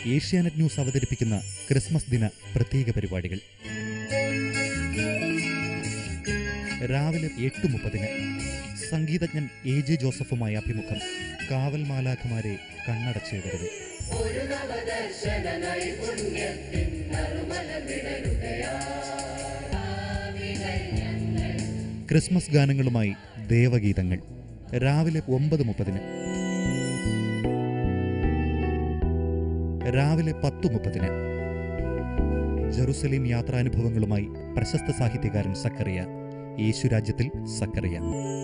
Asianet news അവതരിപ്പിക്കുന്ന Christmas ദിന പ്രത്യേക പരിപാടികൾ രാവിലെ എട്ട് മുപ്പതിന് സംഗീതജ്ഞൻ എ ജെ ജോസഫുമായി അഭിമുഖം കാവൽ മാലാഖമാരെ കണ്ണടച്ചിടരുത് ക്രിസ്മസ് ഗാനങ്ങളുമായി ദേവഗീതങ്ങൾ രാവിലെ ഒമ്പത് മുപ്പതിന് രാവിലെ പത്തു മുപ്പതിന് ജെറുസലേം യാത്രാനുഭവങ്ങളുമായി പ്രശസ്ത സാഹിത്യകാരൻ സക്കറിയ യേശുരാജ്യത്തിൽ സക്കറിയ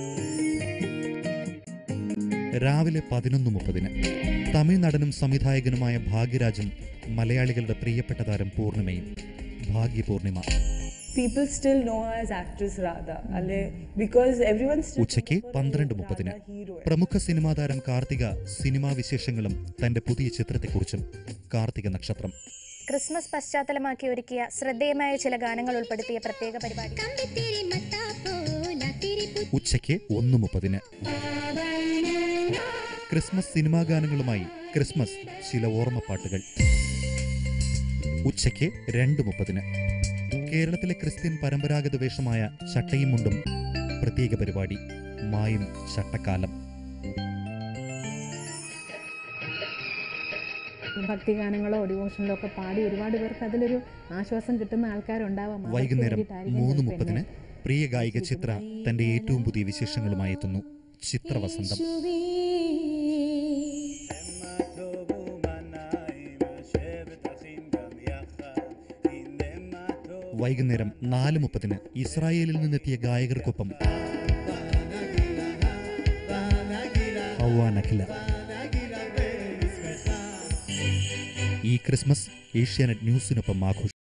രാവിലെ പതിനൊന്ന് മുപ്പതിന് തമിഴ് നടനും സംവിധായകനുമായ ഭാഗ്യരാജും മലയാളികളുടെ പ്രിയപ്പെട്ട താരം പൂർണിമയും ഭാഗ്യപൂർണിമ people still know her as actress Radha alle because everyone still ഉച്ചയ്ക്ക് പന്ത്രണ്ട് മുപ്പതിന് പ്രമുഖ സിനിമാ താരം കാർത്തിക സിനിമാ വിശേഷങ്ങളും തന്റെ പുതിയ ചിത്രത്തെക്കുറിച്ചും കാർത്തിക നക്ഷത്രം ക്രിസ്മസ് പശ്ചാത്തലമാക്കി ഒരുക്കിയ ശ്രദ്ധേയമായ ചില ഗാനങ്ങൾ ഉൾപ്പെടുത്തിയ പ്രത്യേക പരിപാടി ഉച്ചയ്ക്ക് ഒന്ന് മുപ്പതിന് ക്രിസ്മസ് സിനിമാ ഗാനങ്ങളുമായി ക്രിസ്മസ് ചില ഓർമ്മപ്പാട്ടുകൾ ഉച്ചയ്ക്ക് രണ്ട് മുപ്പതിന് കേരളത്തിലെ ക്രിസ്ത്യൻ പരമ്പരാഗത വേഷമായ ചട്ടയും മുണ്ടും പ്രത്യേക പരിപാടി മായും ചട്ടക്കാലം ഭക്തിഗാനങ്ങളോ ഡിവോഷനിലോ ഒക്കെ പാടി ഒരുപാട് പേർക്ക് അതിലൊരു ആശ്വാസം കിട്ടുന്ന ആൾക്കാരുണ്ടാവാം അവർക്ക് വൈകുന്നേരം വേണ്ടിയിട്ടായിരിക്കും മൂന്ന് ചിലപ്പോൾ മുപ്പതിന് എന്നെ പ്രിയ ഗായിക ചിത്ര തന്റെ ഏറ്റവും പുതിയ വിശേഷങ്ങളുമായി എത്തുന്നു ചിത്രവസന്തം വൈകുന്നേരം നാല് മുപ്പതിന് ഇസ്രായേലിൽ നിന്നെത്തിയ ഗായകർക്കൊപ്പം ഹൗവ നഖില ഈ ക്രിസ്മസ് ഏഷ്യാനെറ്റ് ന്യൂസിനൊപ്പം ആഘോഷം